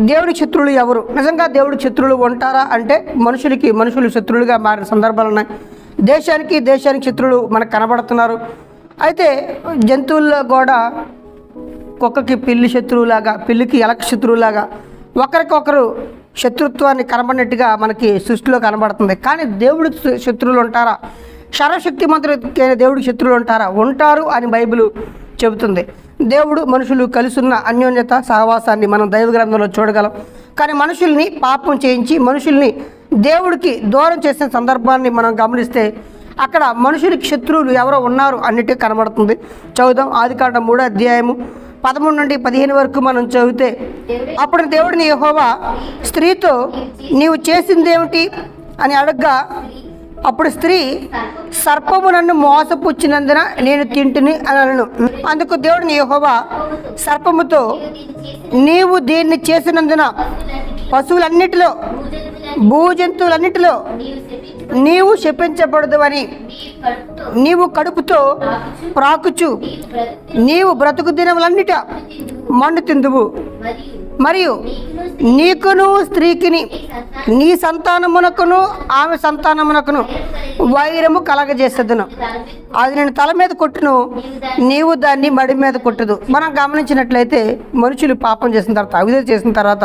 దేవుడికి శత్రువులు ఎవరు నిజంగా దేవుడికి శత్రువులు ఉంటారా అంటే మనుషులకి మనుషులు శత్రువులుగా మారిన సందర్భాలు ఉన్నాయి దేశానికి దేశానికి శత్రువులు మనకు కనబడుతున్నారు అయితే జంతువుల్లో కూడా కుక్కకి పిల్లి శత్రువులాగా పిల్లికి ఎలక శత్రువులాగా ఒకరికొకరు శత్రుత్వాన్ని కనబడినట్టుగా మనకి సృష్టిలో కనబడుతుంది కానీ దేవుడికి శ- శత్రువులు ఉంటారా సర్వశక్తి మంత్రులైన దేవుడికి శత్రువులు ఉంటారా ఉంటారు అని బైబిల్ చెబుతుంది దేవుడు మనుషులు కలిసున్న అన్యోన్యత సహవాసాన్ని మనం దైవ గ్రంథంలో చూడగలం కానీ మనుషుల్ని పాపం చేయించి మనుషుల్ని దేవుడికి దూరం చేసిన సందర్భాన్ని మనం గమనిస్తే అక్కడ మనుషులకి శత్రువులు ఎవరో ఉన్నారు అన్నిటికీ కనబడుతుంది చదువుదాం ఆదికాండం మూడో అధ్యాయము పదమూడు నుండి పదిహేను వరకు మనం చదివితే అప్పుడు దేవుడిని యెహోవా స్త్రీతో నీవు చేసిందేమిటి అని అడగ్గా అప్పుడు స్త్రీ సర్పము నన్ను మోసపుచ్చినందున నేను తింటుని అని అనను అందుకు దేవుడిని యెహోవా సర్పముతో నీవు దీన్ని చేసినందున పశువులన్నిటిలో భూజంతువులన్నిటిలో నీవు శపించబడదు అని నీవు కడుపుతో ప్రాకుచు నీవు బ్రతుకు దినములన్నిట మండు తిందువు మరియు నీకును స్త్రీకిని నీ సంతానమునకును ఆమె సంతానమునకును వైరము కలగజేసేదను అది నేను తల మీద కొట్టును నీవు దాన్ని మడి మీద కొట్టదు మనం గమనించినట్లయితే మనుషులు పాపం చేసిన తర్వాత అవిధ చేసిన తర్వాత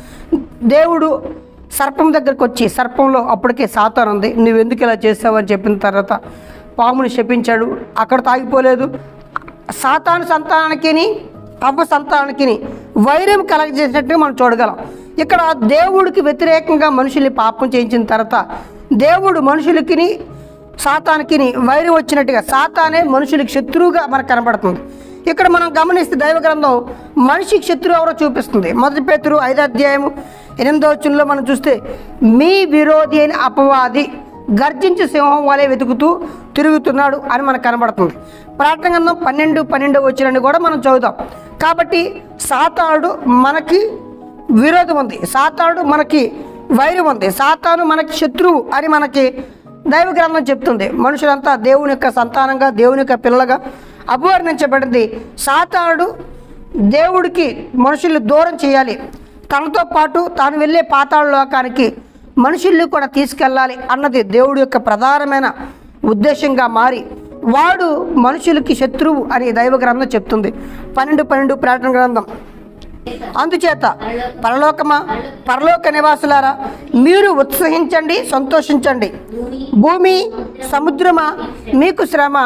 దేవుడు సర్పం దగ్గరకు వచ్చి సర్పంలో అప్పటికే సాతాను ఉంది నువ్వు ఎందుకు ఇలా చేసావు అని చెప్పిన తర్వాత పాముని శపించాడు అక్కడ తాగిపోలేదు సాతాను సంతానానికి అవ్వ సంతానానికి వైరం కలగజేసినట్టుగా మనం చూడగలం ఇక్కడ దేవుడికి వ్యతిరేకంగా మనుషుల్ని పాపం చేయించిన తర్వాత దేవుడు మనుషులకి సాతానికి వైరం వచ్చినట్టుగా సాతానే మనుషులకి శత్రువుగా మనకు కనబడుతుంది ఇక్కడ మనం గమనిస్తే దైవ గ్రంథం మనిషికి శత్రువు ఎవరో చూపిస్తుంది మొదటి పేతురు ఐదో అధ్యాయము ఎనిమిదో వచ్చంలో మనం చూస్తే మీ విరోధి అయిన అపవాది గర్జించి సింహం వలె వెతుకుతూ తిరుగుతున్నాడు అని మనకు కనబడుతుంది ప్రార్థన గ్రంథం పన్నెండు పన్నెండు వచ్చినని కూడా మనం చదువుతాం కాబట్టి సాతానుడు మనకి విరోధం ఉంది సాతానుడు మనకి వైరం ఉంది సాతాను మనకి శత్రువు అని మనకి దైవ గ్రంథం చెప్తుంది మనుషులంతా దేవుని యొక్క సంతానంగా దేవుని యొక్క పిల్లలుగా అభివర్ణించబడింది సాతానుడు దేవుడికి మనుషుల్ని దూరం చేయాలి తనతో పాటు తాను వెళ్ళే పాతాళ లోకానికి మనుషుల్ని కూడా తీసుకెళ్ళాలి అన్నది దేవుడి యొక్క ప్రధానమైన ఉద్దేశంగా మారి వాడు మనుషులకి శత్రువు అని దైవ గ్రంథం చెప్తుంది పన్నెండు పన్నెండు ప్రార్థన గ్రంథం అందుచేత పరలోకమా పరలోక నివాసులారా మీరు ఉత్సహించండి సంతోషించండి భూమి సముద్రమా మీకు శ్రమ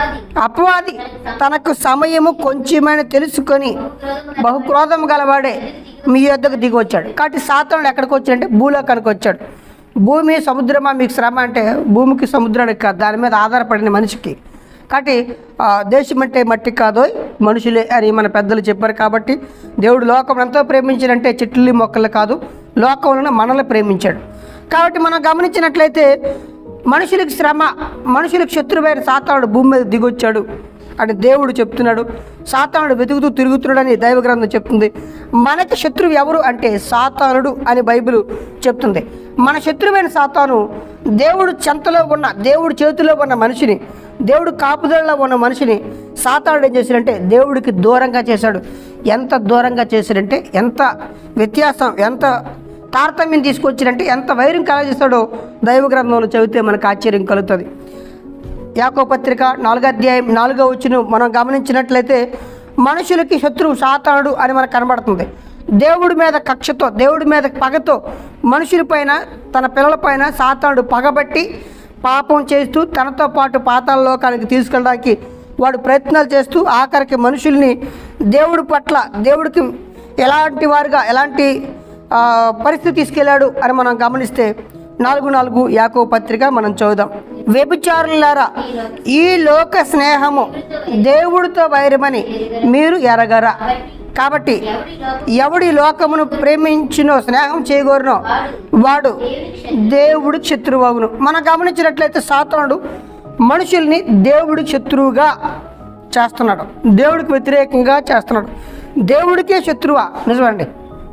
అపవాది తనకు సమయము కొంచెమని తెలుసుకొని బహుక్రోధం గలవాడే మీ యొద్దకు దిగి వచ్చాడు కాబట్టి సాతానుడు ఎక్కడికి వచ్చాడంటే భూలోకానికి వచ్చాడు భూమి సముద్రమా మీకు శ్రమ అంటే భూమికి సముద్రానికి కాదు దాని మీద ఆధారపడిన మనిషికి కాబట్టి ఆ, దేశం అంటే మట్టి కాదో మనుషులే అని మన పెద్దలు చెప్పారు కాబట్టి దేవుడు లోకం ఎంతో ప్రేమించాడంటే చెట్లు మొక్కలు కాదు లోకంలో మనల్ని ప్రేమించాడు కాబట్టి మనం గమనించినట్లయితే మనుషులకు శ్రమ మనుషులకు శత్రువైన సాతానుడు భూమి మీద దిగొచ్చాడు అని దేవుడు చెప్తున్నాడు సాతానుడు వెతుకుతూ తిరుగుతున్నాడని దైవ గ్రంథం చెప్తుంది మనకి శత్రువు ఎవరు అంటే సాతానుడు అని బైబిల్ చెప్తుంది మన శత్రువైన సాతాను దేవుడు చెంతలో ఉన్న దేవుడి చేతిలో ఉన్న మనిషిని దేవుడు కాపుదలలో ఉన్న మనిషిని సాతానుడు ఏం చేశాడంటే దేవుడికి దూరంగా చేశాడు ఎంత దూరంగా చేశాడంటే ఎంత వ్యత్యాసం ఎంత తారతమ్యం తీసుకొచ్చాడంటే ఎంత వైరం కలగజేస్తాడో దైవ గ్రంథంలో చదివితే మనకు ఆశ్చర్యం కలుగుతుంది యాకో పత్రిక నాలుగో అధ్యాయం నాలుగో వచ్చిన మనం గమనించినట్లయితే మనుషులకి శత్రువు సాతానుడు అని మనకు కనబడుతుంది దేవుడి మీద కక్షతో దేవుడి మీద పగతో మనుషులపైన తన పిల్లలపైన సాతానుడు పగబట్టి పాపం చేస్తూ తనతో పాటు పాతాళ లోకానికి తీసుకెళ్ళడానికి వాడు ప్రయత్నాలు చేస్తూ ఆఖరికి మనుషుల్ని దేవుడి పట్ల దేవుడికి ఎలాంటి వారుగా ఎలాంటి ఆ, పరిస్థితి తీసుకెళ్ళాడు అని మనం గమనిస్తే నాలుగు నాలుగు యాకో పత్రిక మనం చదువుదాం వ్యభిచారులారా ఈ లోక స్నేహము దేవుడితో వైరమని మీరు ఎరగరా కాబట్టి ఎవడి లోకమును ప్రేమించినో స్నేహం చేయగోరునో వాడు దేవుడికి శత్రువగును మనం గమనించినట్లయితే సాతనుడు మనుషుల్ని దేవుడికి శత్రువుగా చేస్తున్నాడు దేవుడికి వ్యతిరేకంగా చేస్తున్నాడు దేవుడికే శత్రువా నిజమండి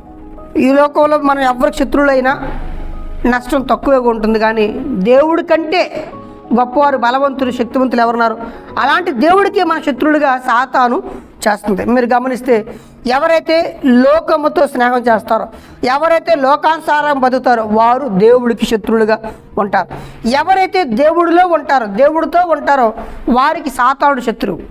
ఈ లోకంలో మనం ఎవరికి శత్రువులైనా నష్టం తక్కువగా ఉంటుంది కానీ దేవుడి కంటే గొప్పవారు బలవంతులు శక్తివంతులు ఎవరున్నారు అలాంటి దేవుడికి మన శత్రువులుగా సాతాను చేస్తుంది మీరు గమనిస్తే ఎవరైతే లోకముతో స్నేహం చేస్తారో ఎవరైతే లోకానుసారం బతుకుతారో వారు దేవుడికి శత్రువులుగా ఉంటారు ఎవరైతే దేవుడిలో ఉంటారో దేవుడితో ఉంటారో వారికి సాతానుడు శత్రువు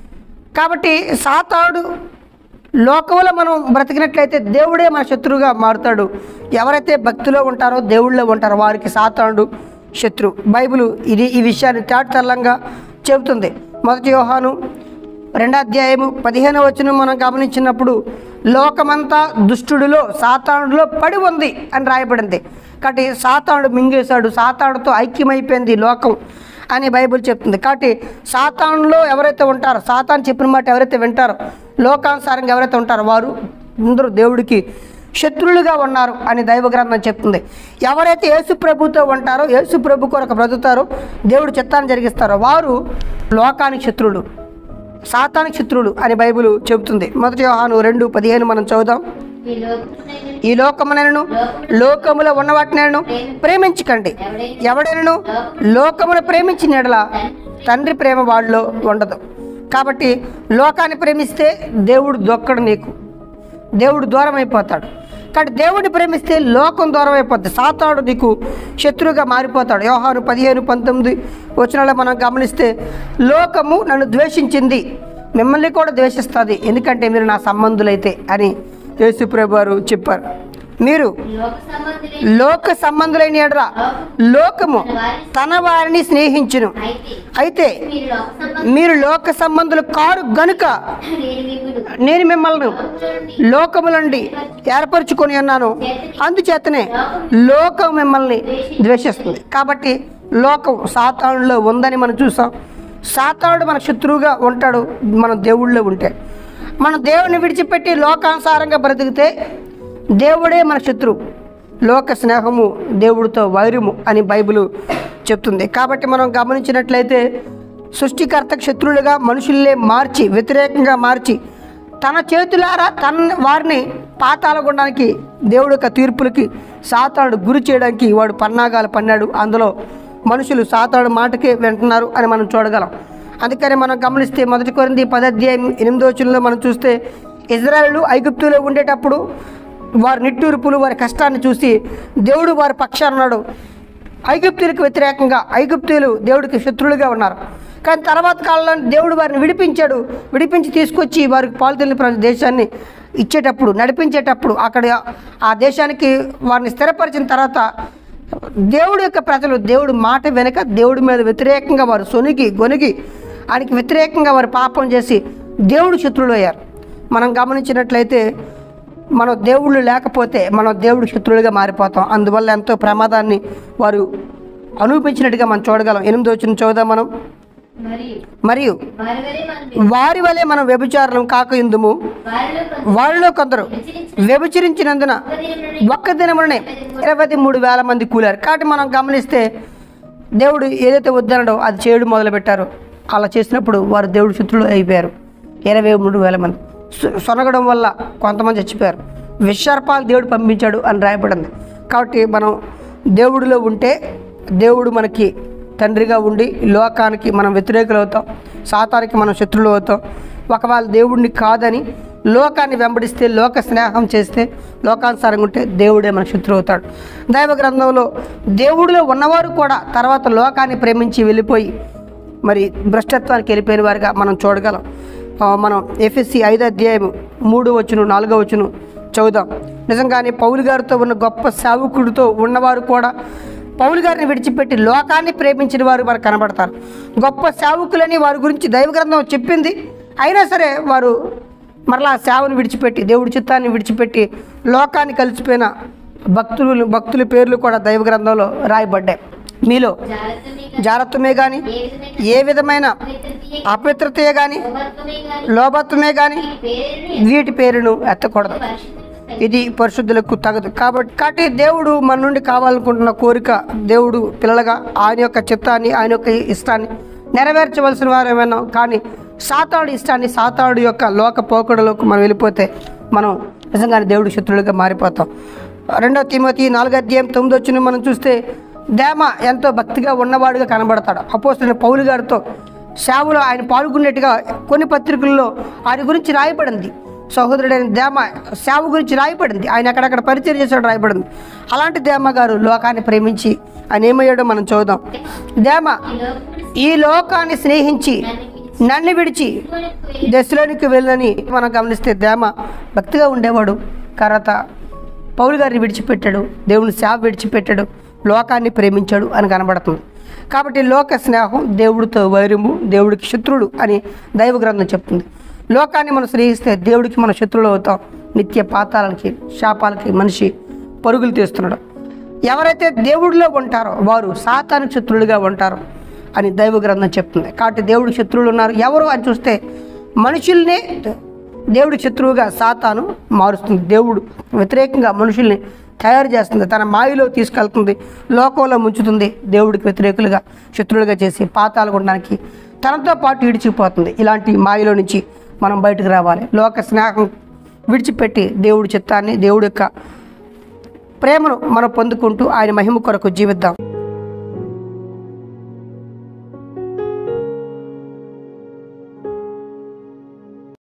కాబట్టి సాతాడు లోకంలో మనం బ్రతికినట్లయితే దేవుడే మన శత్రువుగా మారుతాడు ఎవరైతే భక్తిలో ఉంటారో దేవుళ్ళో ఉంటారో వారికి సాతానుడు శత్రువు బైబిల్ ఇది ఈ విషయాన్ని తేటతెల్లంగా చెబుతుంది మొదటి యోహాను రెండో అధ్యాయము పదిహేను వచనం మనం గమనించినప్పుడు లోకమంతా దుష్టుడిలో సాతానుడిలో పడి ఉంది అని రాయబడింది కాబట్టి సాతానుడు మింగేశాడు సాతానుడితో ఐక్యమైపోయింది ఈ లోకం అని బైబిల్ చెప్తుంది కాబట్టి సాతానులో ఎవరైతే ఉంటారో సాతాను చెప్పిన మాట ఎవరైతే వింటారో లోకానుసారంగా ఎవరైతే ఉంటారో వారు అందరూ దేవుడికి శత్రువులుగా ఉన్నారు అని దైవ గ్రంథం చెప్తుంది ఎవరైతే యేసు ప్రభుతో ఉంటారో యేసు ప్రభు కొరకు బ్రతుకుతారో దేవుడు చిత్తాన్ని జరిగిస్తారో వారు లోకానికి శత్రువులు సాతానికి శత్రువులు అని బైబిల్ చెబుతుంది మొదటి యోహాను రెండు పదిహేను మనం చదువుదాం ఈ లోకమునైన ఈ లోకమునను లోకములో ఉన్న వాటినను ప్రేమించకండి ఎవడైనను లోకమును ప్రేమించిన ఎడల తండ్రి ప్రేమ వాళ్ళలో ఉండదు కాబట్టి లోకాన్ని ప్రేమిస్తే దేవుడు దొక్కడు నీకు దేవుడు దూరం అయిపోతాడు కాబట్టి దేవుడిని ప్రేమిస్తే లోకం దూరం అయిపోద్ది సాతాడు నీకు శత్రువుగా మారిపోతాడు వ్యవహారం పదిహేను పంతొమ్మిది వచనాల్లో మనం గమనిస్తే లోకము నన్ను ద్వేషించింది మిమ్మల్ని కూడా ద్వేషిస్తుంది ఎందుకంటే మీరు నా సంబంధులైతే అని యేసుప్రభు వారు చెప్పారు మీరు లోక సంబంధులే లోక సంబంధులైన ఎడల లోకము తన వారిని స్నేహించును అయితే అయితే మీరు లోక సంబంధులు మీరు లోక సంబంధులు కారు గనుక నేను మిమ్మును నేను మిమ్మల్ని చూడండి లోకములండి ఏర్పరచుకొని అన్నాను అందుచేతనే లోకం మిమ్మల్ని ద్వేషిస్తుంది కాబట్టి లోకం సాతానులో ఉందని మనం చూసాం సాతానుడు మన శత్రువుగా ఉంటాడు మన దేవుళ్ళో ఉంటే మన దేవుని విడిచిపెట్టి లోకానుసారంగా బ్రతికితే దేవుడే మన శత్రువు లోక స్నేహము దేవుడితో వైరము అని బైబిల్ చెప్తుంది కాబట్టి మనం గమనించినట్లయితే సృష్టికర్తకు శత్రువులుగా మనుషుల్లే మార్చి వ్యతిరేకంగా మార్చి తన చేతులారా తన వారిని పాతాల గుండానికి దేవుడి యొక్క తీర్పులకి సాతానుడు గురి చేయడానికి వాడు పన్నాగాలు పన్నాడు అందులో మనుషులు సాతాడు మాటకే వింటున్నారు అని మనం చూడగలం అందుకని మనం గమనిస్తే మొదటి కొరింది పదాధ్యాయం ఎనిమిదో వచనంలో మనం చూస్తే ఇజ్రాయేలు ఐగుప్తులో ఉండేటప్పుడు వారి నిట్టూర్పులు వారి కష్టాన్ని చూసి దేవుడు వారి పక్షాన ఉన్నాడు ఐగుప్తులకు వ్యతిరేకంగా ఐగుప్తులు దేవుడికి శత్రువులుగా ఉన్నారు కానీ తర్వాత కాలంలో దేవుడు వారిని విడిపించాడు విడిపించి తీసుకొచ్చి వారికి పాలుతెల్లి ప్ర దేశాన్ని ఇచ్చేటప్పుడు నడిపించేటప్పుడు అక్కడ ఆ దేశానికి వారిని స్థిరపరిచిన తర్వాత దేవుడి యొక్క ప్రజలు దేవుడి మాట వెనుక దేవుడి మీద వ్యతిరేకంగా వారు సొనిగి గొనిగి ఆయనకి వ్యతిరేకంగా వారు పాపం చేసి దేవుడు శత్రువులు అయ్యారు మనం గమనించినట్లయితే మనం దేవుళ్ళు లేకపోతే మనం దేవుడు శత్రువులుగా మారిపోతాం అందువల్ల ఎంతో ప్రమాదాన్ని వారు అనుభవించినట్టుగా మనం చూడగలం ఎనిమిది వచ్చిన చూద్దాం మనం మరియు మరియు వారి వలె మనం వారి వలె మనం వ్యభిచారం కాక ఇందుము వారిలో కొందరు వారిలో కొందరు వ్యభిచరించినందున ఒక దినముననే ఒక్క దినమునే ఇరవై మూడు వేల మంది కూలారు కాబట్టి మనం గమనిస్తే దేవుడు ఏదైతే వద్దనడో అది చేయడం మొదలుపెట్టారో అలా చేసినప్పుడు వారు దేవుడు శత్రులు అయిపోయారు ఇరవై మూడు వేల మంది సొ- సొనగడం వల్ల కొంతమంది చచ్చిపోయారు విషర్పాలు దేవుడు పంపించాడు అని రాయబడింది కాబట్టి మనం దేవుడిలో ఉంటే దేవుడు మనకి తండ్రిగా ఉండి లోకానికి మనం వ్యతిరేకులు అవుతాం సాతానికి మనం శత్రువులు అవుతాం ఒకవేళ దేవుడిని కాదని లోకాన్ని వెంబడిస్తే లోక స్నేహం చేస్తే లోకానుసారంగా ఉంటే దేవుడే మన శత్రువు అవుతాడు దైవ గ్రంథంలో దేవుడిలో ఉన్నవారు కూడా తర్వాత లోకాన్ని ప్రేమించి వెళ్ళిపోయి మరి భ్రష్టత్వానికి వెళ్ళిపోయిన వారిగా మనం చూడగలం ఆ, మనం ఎఫ్ఎస్సి ఐదో అధ్యాయం మూడు వచ్చును నాలుగో వచ్చును చదువుదాం నిజంగానే పౌలు గారితో ఉన్న గొప్ప సేవకుడితో ఉన్నవారు కూడా పౌలు గారిని విడిచిపెట్టి లోకాన్ని ప్రేమించిన వారు వారు కనబడతారు గొప్ప సేవకులని వారి గురించి దైవ గ్రంథం చెప్పింది అయినా సరే వారు మరలా సేవను విడిచిపెట్టి దేవుడి చిత్తాన్ని విడిచిపెట్టి లోకాన్ని కలిసిపోయిన భక్తులు భక్తుల పేర్లు కూడా దైవ గ్రంథంలో రాయబడ్డాయి మీలో జాగ్రత్తమే జారత్వమే కానీ ఏ విధమైన ఏ విధమైన పవిత్రతయే అపవిత్రతయే కానీ ఉపవర్గమే గాని లోభత్వమే కానీ పేరును వీటి పేరును ఎత్తకూడదు పరిశుద్ధులకు ఇది పరిశుద్ధులకు తగదు కాబట్టి కాబట్టి దేవుడు మన నుండి కావాలనుకుంటున్న కోరిక దేవుడు పిల్లలుగా ఆయన యొక్క చిత్తాన్ని ఆయన యొక్క ఇష్టాన్ని నెరవేర్చవలసిన వారు ఏమైనా కానీ సాతాడు ఇష్టాన్ని సాతాడు యొక్క లోక పోకడలోకి మనం వెళ్ళిపోతే మనం నిజంగానే దేవుడు శత్రువులుగా మారిపోతాం రెండో తిమోతి నాలుగో అధ్యాయం తొమ్మిది వచ్చిన మనం చూస్తే దేమ ఎంతో భక్తిగా ఉన్నవాడుగా కనబడతాడు అపోస్తున్న పౌలు గారితో సేవలో ఆయన పాల్గొన్నట్టుగా కొన్ని పత్రికల్లో ఆయన గురించి రాయబడింది సహోదరుడైన దేమ సేవ గురించి రాయబడింది ఆయన అక్కడక్కడ పరిచయం చేసాడు రాయబడింది అలాంటి దేమ గారు లోకాన్ని ప్రేమించి ఆయన ఏమయ్యాడో మనం చూద్దాం దేమ ఈ లోకమును ఈ లోకాన్ని స్నేహించి నన్ను విడిచి పోయి దశలోనికి వెళ్ళని మనం గమనిస్తే దేమ భక్తిగా ఉండేవాడు కరత పౌలు గారిని విడిచిపెట్టాడు దేవుని సేవ విడిచిపెట్టాడు లోకాన్ని ప్రేమించాడు అని కనబడుతుంది కాబట్టి లోక స్నేహం దేవుడితో వైరము దేవుడికి శత్రుడు అని దైవ గ్రంథం చెప్తుంది లోకాన్ని మనం స్నేహిస్తే దేవుడికి మన శత్రువులు అవుతాం నిత్య పాతాలకి శాపాలకి మనిషి పరుగులు తీస్తున్నాడు ఎవరైతే దేవుడిలో ఉంటారో వారు సాతానికి శత్రువులుగా ఉంటారు అని దైవ గ్రంథం చెప్తుంది కాబట్టి దేవుడికి శత్రువులు ఉన్నారు ఎవరు అని చూస్తే మనుషుల్నే దేవుడి శత్రువుగా సాతాను మారుస్తుంది దేవుడు వ్యతిరేకంగా మనుషుల్ని తయారు చేస్తుంది తన మాయలో తీసుకెళ్తుంది లోకంలో ముంచుతుంది దేవుడికి వ్యతిరేకులుగా శత్రువులుగా చేసి పాతాలు ఉండడానికి తనతో పాటు ఇడిచిపోతుంది ఇలాంటి మాయలో నుంచి మనం బయటకు రావాలి లోక స్నేహం విడిచిపెట్టి దేవుడి చిత్తాన్ని దేవుడి యొక్క ప్రేమను మనం పొందుకుంటూ ఆయన మహిమ కొరకు జీవిద్దాం